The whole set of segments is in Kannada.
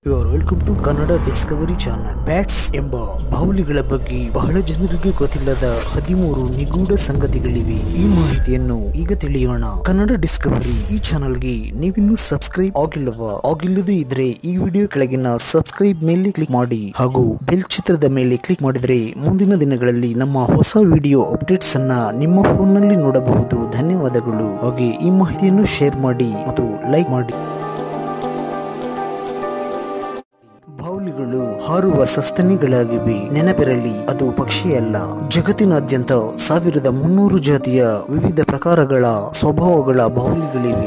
you are welcome to Kannada discovery channel bats ಎಂಬ ಬಾವಲಿಗಳ ಬಗ್ಗೆ ಬಹಳ ಜನರಿಗೆ ಗೊತ್ತಿಲ್ಲದ ಹದಿಮೂರು ನಿಗೂಢ ಸಂಗತಿಗಳಿವೆ ಈ ಮಾಹಿತಿಯನ್ನು ಈಗ ತಿಳಿಯೋಣ ಕನ್ನಡ ಡಿಸ್ಕವರಿ ಈ ಚಾನಲ್ಗೆ ನೀವಿನ್ನೂ ಸಬ್ಸ್ಕ್ರೈಬ್ ಆಗಿಲ್ಲವಾ ಆಗಿಲ್ಲದೇ ಇದ್ರೆ ಈ ವಿಡಿಯೋ ಕೆಳಗಿನ ಸಬ್ಸ್ಕ್ರೈಬ್ ಮೇಲೆ ಕ್ಲಿಕ್ ಮಾಡಿ ಹಾಗೂ ಬೆಲ್ ಚಿತ್ರದ ಮೇಲೆ ಕ್ಲಿಕ್ ಮಾಡಿದರೆ ಮುಂದಿನ ದಿನಗಳಲ್ಲಿ ನಮ್ಮ ಹೊಸ ವಿಡಿಯೋ ಅಪ್ಡೇಟ್ಸ್ ಅನ್ನ ನಿಮ್ಮ ಫೋನ್ನಲ್ಲಿ ನೋಡಬಹುದು ಧನ್ಯವಾದಗಳು ಹಾಗೆ ಈ ಮಾಹಿತಿಯನ್ನು ಶೇರ್ ಮಾಡಿ ಮತ್ತು ಲೈಕ್ ಮಾಡಿ ಬಾವುಲಿಗಳು ಹಾರುವ ಸಸ್ತನಿಗಳಾಗಿವೆ ನೆನಪಿರಲಿ ಅದು ಪಕ್ಷಿಯಲ್ಲ ಜಗತ್ತಿನಾದ್ಯಂತ ಸಾವಿರದ ಮುನ್ನೂರು ಜಾತಿಯ ವಿವಿಧ ಪ್ರಕಾರಗಳ ಸ್ವಭಾವಗಳ ಬಾವುಲಿಗಳಿವೆ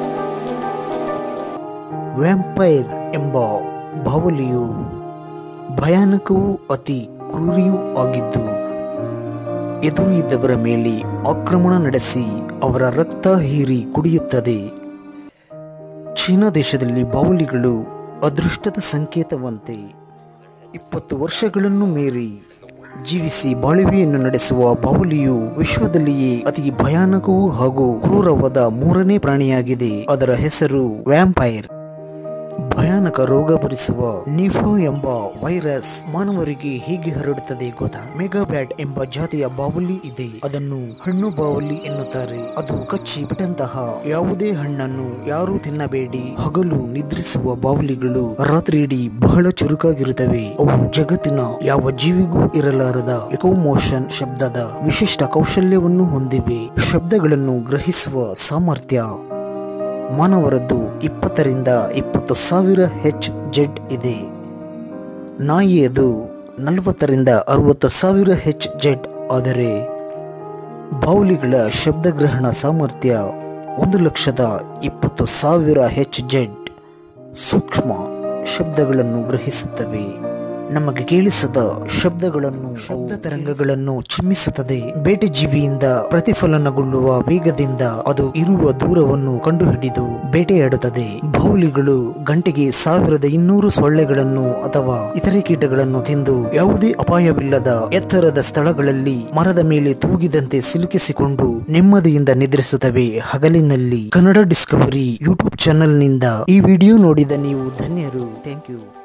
ವ್ಯಾಂಪೈರ್ ಎಂಬ ಬಾವಲಿಯು ಭಯಾನಕವೂ ಅತಿ ಕ್ರೂರಿಯೂ ಆಗಿದ್ದು ಎದುರು ಇದ್ದವರ ಮೇಲೆ ಆಕ್ರಮಣ ನಡೆಸಿ ಅವರ ರಕ್ತ ಹೀರಿ ಕುಡಿಯುತ್ತದೆ ಚೀನಾ ದೇಶದಲ್ಲಿ ಬಾವುಲಿಗಳು ಅದೃಷ್ಟದ ಸಂಕೇತವಂತೆ ಇಪ್ಪತ್ತು ವರ್ಷಗಳನ್ನು ಮೀರಿ ಜೀವಿಸಿ ಬಾಳುವೆಯನ್ನು ನಡೆಸುವ ಬಾವುಲಿಯು ವಿಶ್ವದಲ್ಲಿಯೇ ಅತಿ ಭಯಾನಕವೂ ಹಾಗೂ ಕ್ರೂರವಾದ ಮೂರನೇ ಪ್ರಾಣಿಯಾಗಿದೆ ಅದರ ಹೆಸರು ವ್ಯಾಂಪೈರ್ ಭಯಾನಕ ರೋಗ ಬರಿಸುವ ನಿಫೋ ಎಂಬ ವೈರಸ್ ಮಾನವರಿಗೆ ಹೇಗೆ ಹರಡುತ್ತದೆ ಗೊತ್ತಾ ಮೆಗಾಬ್ಯಾಟ್ ಎಂಬ ಜಾತಿಯ ಬಾವಲಿ ಇದೆ ಅದನ್ನು ಹಣ್ಣು ಬಾವಲಿ ಎನ್ನುತ್ತಾರೆ ಅದು ಕಚ್ಚಿ ಬಿಟ್ಟಂತಹ ಯಾವುದೇ ಹಣ್ಣನ್ನು ಯಾರೂ ತಿನ್ನಬೇಡಿ ಹಗಲು ನಿದ್ರಿಸುವ ಬಾವಲಿಗಳು ರಾತ್ರಿ ಇಡೀ ಬಹಳ ಚುರುಕಾಗಿರುತ್ತವೆ ಅವು ಜಗತ್ತಿನ ಯಾವ ಜೀವಿಗೂ ಇರಲಾರದ ಎಕೋಮೋಷನ್ ಶಬ್ದದ ವಿಶಿಷ್ಟ ಕೌಶಲ್ಯವನ್ನು ಹೊಂದಿವೆ ಶಬ್ದಗಳನ್ನು ಗ್ರಹಿಸುವ ಸಾಮರ್ಥ್ಯ ಮಾನವರದ್ದು ಇಪ್ಪತ್ತರಿಂದ ಇಪ್ಪತ್ತು ಸಾವಿರ ಹೆಚ್ ಜೆಡ್ ಇದೆ ನಾಯಿಯದು ನಲವತ್ತರಿಂದ ಅರವತ್ತು ಸಾವಿರ ಹೆಚ್ ಜೆಡ್ ಆದರೆ ಬಾವುಲಿಗಳ ಶಬ್ದಗ್ರಹಣ ಸಾಮರ್ಥ್ಯ ಒಂದು ಲಕ್ಷದ ಇಪ್ಪತ್ತು ಸಾವಿರ ಹೆಚ್ ಜೆಡ್ ಸೂಕ್ಷ್ಮ ಶಬ್ದಗಳನ್ನು ಗ್ರಹಿಸುತ್ತವೆ ನಮಗೆ ಕೇಳಿಸದ ಶಬ್ದಗಳನ್ನು ಶಬ್ದ ತರಂಗಗಳನ್ನು ಚಿಮ್ಮಿಸುತ್ತದೆ ಬೇಟೆ ಜೀವಿಯಿಂದ ಪ್ರತಿಫಲನಗೊಳ್ಳುವ ವೇಗದಿಂದ ಅದು ಇರುವ ದೂರವನ್ನು ಕಂಡುಹಿಡಿದು ಬೇಟೆಯಾಡುತ್ತದೆ ಬಾವುಲಿಗಳು ಗಂಟೆಗೆ ಸಾವಿರದ ಇನ್ನೂರು ಸೊಳ್ಳೆಗಳನ್ನು ಅಥವಾ ಇತರೆ ಕೀಟಗಳನ್ನು ತಿಂದು ಯಾವುದೇ ಅಪಾಯವಿಲ್ಲದ ಎತ್ತರದ ಸ್ಥಳಗಳಲ್ಲಿ ಮರದ ಮೇಲೆ ತೂಗಿದಂತೆ ಸಿಲುಕಿಸಿಕೊಂಡು ನೆಮ್ಮದಿಯಿಂದ ನಿದ್ರಿಸುತ್ತವೆ ಹಗಲಿನಲ್ಲಿ ಕನ್ನಡ ಡಿಸ್ಕವರಿ ಯೂಟ್ಯೂಬ್ ಚಾನೆಲ್ನಿಂದ ಈ ವಿಡಿಯೋ ನೋಡಿದ ನೀವು ಧನ್ಯರು ಥ್ಯಾಂಕ್ ಯು